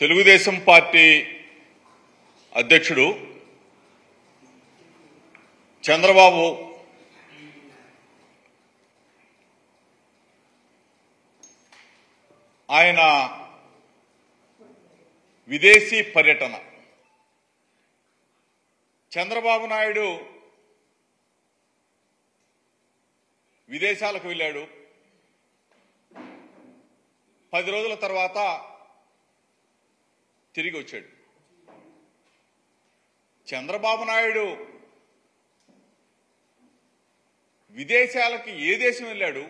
Telugu Desam party అధ్యక్షుడు చంద్రబాబు ఆయన విదేశీ పర్యటన చంద్రబాబు నాయుడు విదేశాలకు వెళ్ళాడు పది రోజుల తర్వాత తిరిగి వచ్చాడు చంద్రబాబు నాయుడు విదేశాలకి ఏ దేశం వెళ్ళాడు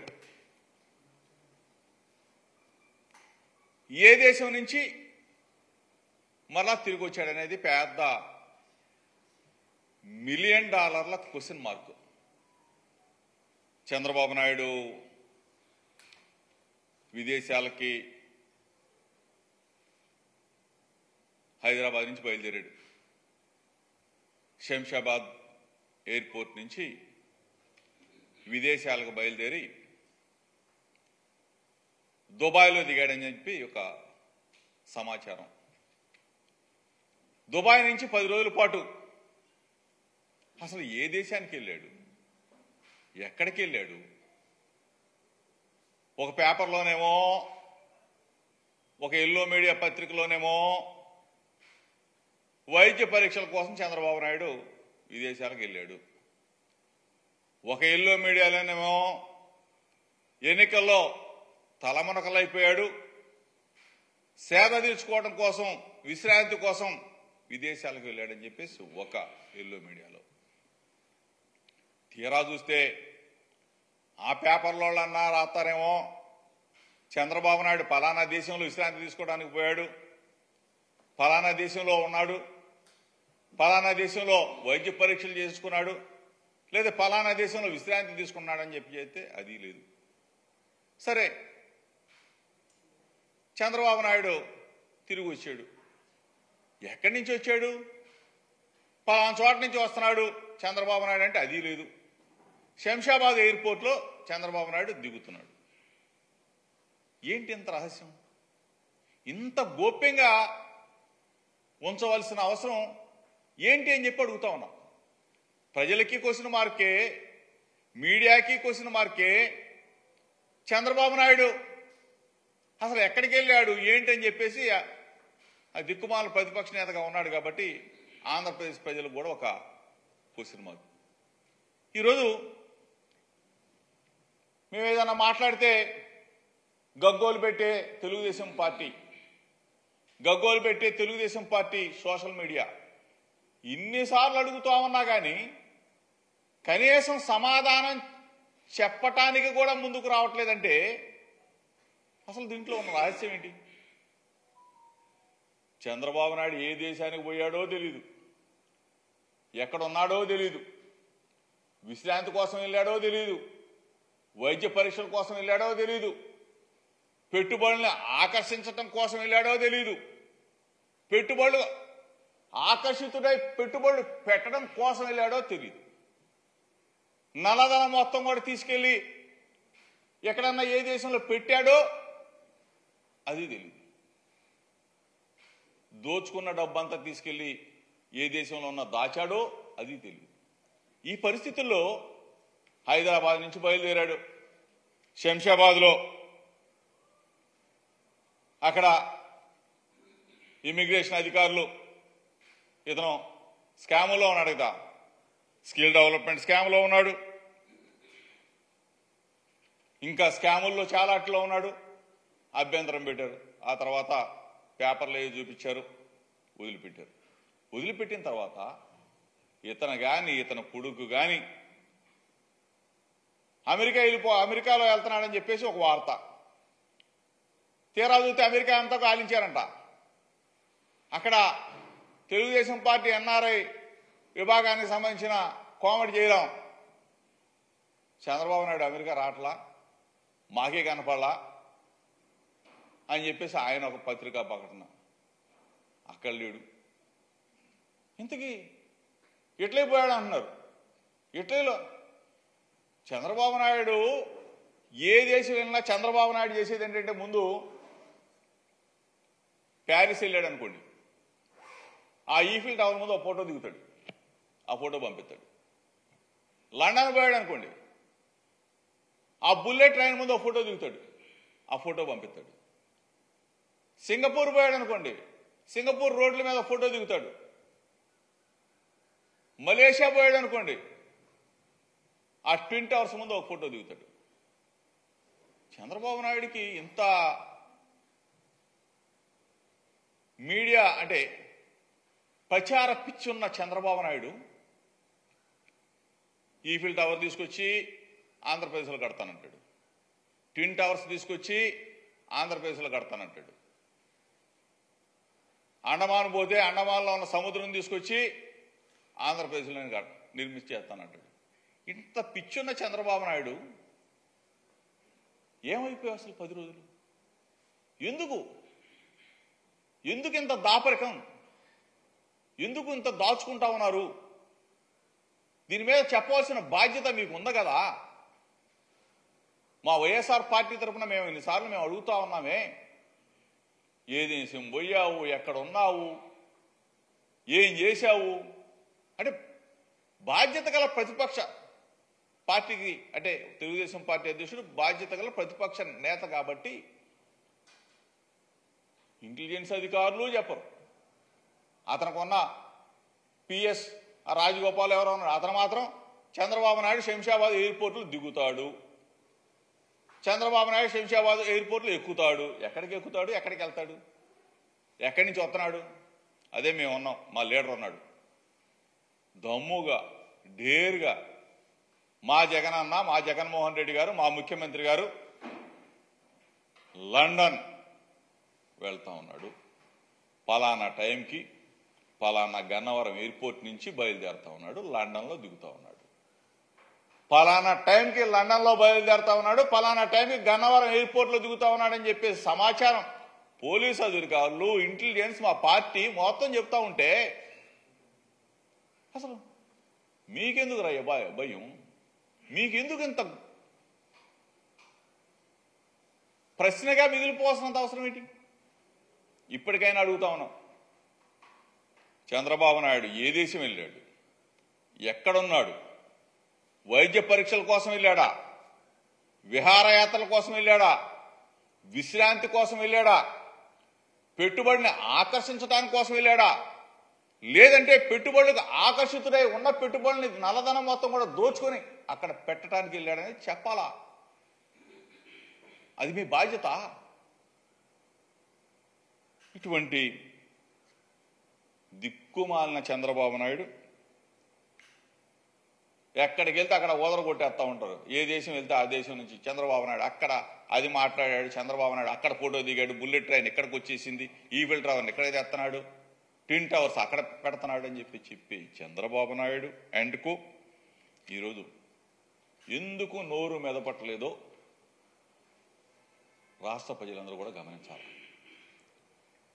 ఏ దేశం నుంచి మరలా తిరిగి వచ్చాడనేది పెద్ద మిలియన్ డాలర్ల క్వశ్చన్ మార్క్ చంద్రబాబు నాయుడు విదేశాలకి హైదరాబాద్ నుంచి బయలుదేరాడు శంషాబాద్ ఎయిర్పోర్ట్ నుంచి విదేశాలకు బయలుదేరి దుబాయ్లో దిగాడని చెప్పి ఒక సమాచారం దుబాయ్ నుంచి పది రోజుల పాటు అసలు ఏ దేశానికి వెళ్ళాడు ఎక్కడికి వెళ్ళాడు ఒక పేపర్లోనేమో ఒక ఎల్లో మీడియా పత్రికలోనేమో వైద్య పరీక్షల కోసం చంద్రబాబు నాయుడు విదేశాలకు వెళ్ళాడు ఒక ఎల్లో మీడియాలోనేమో ఎన్నికల్లో తలమునకలైపోయాడు సేద తీర్చుకోవడం కోసం విశ్రాంతి కోసం విదేశాలకు వెళ్ళాడని చెప్పేసి ఒక ఎల్లో మీడియాలో తీరా చూస్తే ఆ పేపర్లో అన్నా రాస్తారేమో చంద్రబాబు నాయుడు పలానా దేశంలో విశ్రాంతి తీసుకోవడానికి పోయాడు ఫలానా దేశంలో ఉన్నాడు ఫలానా దేశంలో వైద్య పరీక్షలు చేసుకున్నాడు లేదా ఫలానా దేశంలో విశ్రాంతి తీసుకున్నాడని చెప్పి చెప్తే అది లేదు సరే చంద్రబాబు నాయుడు తిరిగి వచ్చాడు ఎక్కడి నుంచి వచ్చాడు పలానా చోట నుంచి వస్తున్నాడు చంద్రబాబు నాయుడు అంటే అది లేదు శంషాబాద్ ఎయిర్పోర్ట్లో చంద్రబాబు నాయుడు దిగుతున్నాడు ఏంటి ఇంత రహస్యం ఇంత గోప్యంగా ఉంచవలసిన అవసరం ఏంటి అని చెప్పి అడుగుతా ఉన్నాం ప్రజలకి క్వశ్చన్ మార్కే మీడియాకి క్వశ్చన్ మార్కే చంద్రబాబు నాయుడు అసలు ఎక్కడికి వెళ్ళాడు ఏంటి అని చెప్పేసి ఆ దిక్కుమాల ప్రతిపక్ష నేతగా ఉన్నాడు కాబట్టి ఆంధ్రప్రదేశ్ ప్రజలకు కూడా ఒక క్వశ్చన్ మార్క్ ఈరోజు మేము ఏదైనా మాట్లాడితే గగ్గోలు పెట్టే తెలుగుదేశం పార్టీ గగ్గోలు పెట్టే తెలుగుదేశం పార్టీ సోషల్ మీడియా ఇన్నిసార్లు అడుగుతా ఉన్నా కానీ కనీసం సమాధానం చెప్పటానికి కూడా ముందుకు రావట్లేదంటే అసలు దీంట్లో ఉన్న రహస్యం ఏంటి చంద్రబాబు నాయుడు ఏ దేశానికి పోయాడో తెలీదు ఎక్కడున్నాడో తెలీదు విశ్రాంతి కోసం వెళ్ళాడో తెలీదు వైద్య పరీక్షల కోసం వెళ్ళాడో తెలీదు పెట్టుబడుల్ని ఆకర్షించటం కోసం వెళ్ళాడో తెలీదు పెట్టుబడులు ఆకర్షితుడై పెట్టుబడులు పెట్టడం కోసం వెళ్ళాడో తెలియదు నల్లధనం మొత్తం కూడా తీసుకెళ్లి ఎక్కడన్నా ఏ దేశంలో పెట్టాడో అది తెలియదు దోచుకున్న డబ్బంతా తీసుకెళ్లి ఏ దేశంలో ఉన్న దాచాడో అది తెలియదు ఈ పరిస్థితుల్లో హైదరాబాద్ నుంచి బయలుదేరాడు శంషాబాద్లో అక్కడ ఇమిగ్రేషన్ అధికారులు ఇతను స్కాములో ఉన్నాడు కదా స్కిల్ డెవలప్మెంట్ స్కామ్లో ఉన్నాడు ఇంకా స్కాముల్లో చాలా అట్లో ఉన్నాడు అభ్యంతరం పెట్టారు ఆ తర్వాత పేపర్లు ఏవి చూపించారు వదిలిపెట్టారు వదిలిపెట్టిన తర్వాత ఇతను కానీ ఇతను కొడుకు కానీ అమెరికా వెళ్ళిపో అమెరికాలో వెళ్తున్నాడని చెప్పేసి ఒక వార్త తీరా చూస్తే అమెరికా అంతా కాలించారంట అక్కడ తెలుగుదేశం పార్టీ ఎన్ఆర్ఐ విభాగానికి సంబంధించిన కోమటి చేయడం చంద్రబాబు నాయుడు అమెరికా రావట్లా మాకే కనపడలా అని చెప్పేసి ఆయన ఒక పత్రికా ప్రకటన అక్కడ లేడు ఇంతకీ ఇట్లే పోయాడు అంటున్నారు ఇట్లీలో చంద్రబాబు నాయుడు ఏ దేశం వెళ్ళినా చంద్రబాబు నాయుడు చేసేది ఏంటంటే ముందు ప్యారిస్ వెళ్ళాడు అనుకోండి ఆ ఈఫిల్ టవర్ ముందు ఒక ఫోటో దిగుతాడు ఆ ఫోటో పంపిస్తాడు లండన్ పోయాడు అనుకోండి ఆ బుల్లెట్ ట్రైన్ ముందు ఒక ఫోటో దిగుతాడు ఆ ఫోటో పంపిస్తాడు సింగపూర్ పోయాడు అనుకోండి సింగపూర్ రోడ్ల మీద ఫోటో దిగుతాడు మలేషియా పోయాడు అనుకోండి ఆ ట్విన్ టవర్స్ ముందు ఒక ఫోటో దిగుతాడు చంద్రబాబు నాయుడికి ఇంత మీడియా అంటే ప్రచార పిచ్చున్న చంద్రబాబు నాయుడు ఈఫిల్ టవర్ తీసుకొచ్చి ఆంధ్రప్రదేశ్లో కడతానంటాడు ట్విన్ టవర్స్ తీసుకొచ్చి ఆంధ్రప్రదేశ్లో కడతానంటాడు అండమాన్ పోతే అండమాన్లో ఉన్న సముద్రం తీసుకొచ్చి ఆంధ్రప్రదేశ్లో నిర్మించేస్తానంటాడు ఇంత పిచ్చున్న చంద్రబాబు నాయుడు ఏమైపోయావు అసలు పది రోజులు ఎందుకు ఎందుకు ఇంత దాపరికం ఎందుకు ఇంత దాచుకుంటా ఉన్నారు దీని మీద చెప్పవలసిన బాధ్యత మీకు ఉంది కదా మా వైఎస్ఆర్ పార్టీ తరఫున మేము ఇన్నిసార్లు మేము అడుగుతా ఉన్నామే ఏ దేశం పోయావు ఎక్కడ ఉన్నావు ఏం చేశావు అంటే బాధ్యత గల ప్రతిపక్ష పార్టీకి అంటే తెలుగుదేశం పార్టీ అధ్యక్షుడు బాధ్యత గల ప్రతిపక్ష నేత కాబట్టి ఇంటెలిజెన్స్ అధికారులు చెప్పరు అతనికి ఉన్న పిఎస్ రాజగోపాల్ ఎవరో ఉన్నాడు అతను మాత్రం చంద్రబాబు నాయుడు శంషాబాద్ ఎయిర్పోర్ట్లో దిగుతాడు చంద్రబాబు నాయుడు శంషాబాద్ ఎయిర్పోర్ట్లో ఎక్కుతాడు ఎక్కడికి ఎక్కుతాడు ఎక్కడికి వెళ్తాడు ఎక్కడి నుంచి వస్తున్నాడు అదే మేము ఉన్నాం మా లీడర్ ఉన్నాడు దమ్ముగా డేరుగా మా జగన్ అన్న మా జగన్మోహన్ రెడ్డి గారు మా ముఖ్యమంత్రి గారు లండన్ వెళ్తా ఉన్నాడు పలానా టైంకి పలానా గన్నవరం ఎయిర్పోర్ట్ నుంచి బయలుదేరుతా ఉన్నాడు లండన్లో దిగుతా ఉన్నాడు పలానా టైంకి లండన్లో బయలుదేరుతా ఉన్నాడు పలానా టైంకి గన్నవరం ఎయిర్పోర్ట్లో దిగుతా ఉన్నాడని చెప్పే సమాచారం పోలీసు అధికారులు ఇంటెలిజెన్స్ మా పార్టీ మొత్తం చెప్తా ఉంటే అసలు మీకెందుకు రా భయ భయం మీకెందుకు ఇంత ప్రశ్నగా మిగిలిపోవాల్సినంత అవసరం ఏంటి ఇప్పటికైనా అడుగుతా ఉన్నాం చంద్రబాబు నాయుడు ఏ దేశం వెళ్ళాడు ఎక్కడున్నాడు వైద్య పరీక్షల కోసం వెళ్ళాడా విహారయాత్రల కోసం వెళ్ళాడా విశ్రాంతి కోసం వెళ్ళాడా పెట్టుబడిని ఆకర్షించడానికి కోసం వెళ్ళాడా లేదంటే పెట్టుబడులకు ఆకర్షితుడై ఉన్న పెట్టుబడుల్ని నల్లధనం మొత్తం కూడా దోచుకొని అక్కడ పెట్టడానికి వెళ్ళాడని చెప్పాలా అది మీ బాధ్యత ఇటువంటి దిక్కుమాలిన చంద్రబాబు నాయుడు ఎక్కడికి వెళ్తే అక్కడ ఓదర కొట్టేస్తా ఉంటారు ఏ దేశం వెళ్తే ఆ దేశం నుంచి చంద్రబాబు నాయుడు అక్కడ అది మాట్లాడాడు చంద్రబాబు నాయుడు అక్కడ ఫోటో దిగాడు బుల్లెట్ ట్రైన్ ఇక్కడికి వచ్చేసింది ఈవిల్ ట్రావెల్ ఇక్కడికి తెస్తున్నాడు ట్విన్ టవర్స్ అక్కడ పెడుతున్నాడు అని చెప్పి చెప్పి చంద్రబాబు నాయుడు అండ్కు ఈరోజు ఎందుకు నోరు మెదపట్టలేదో రాష్ట్ర ప్రజలందరూ కూడా గమనించాలి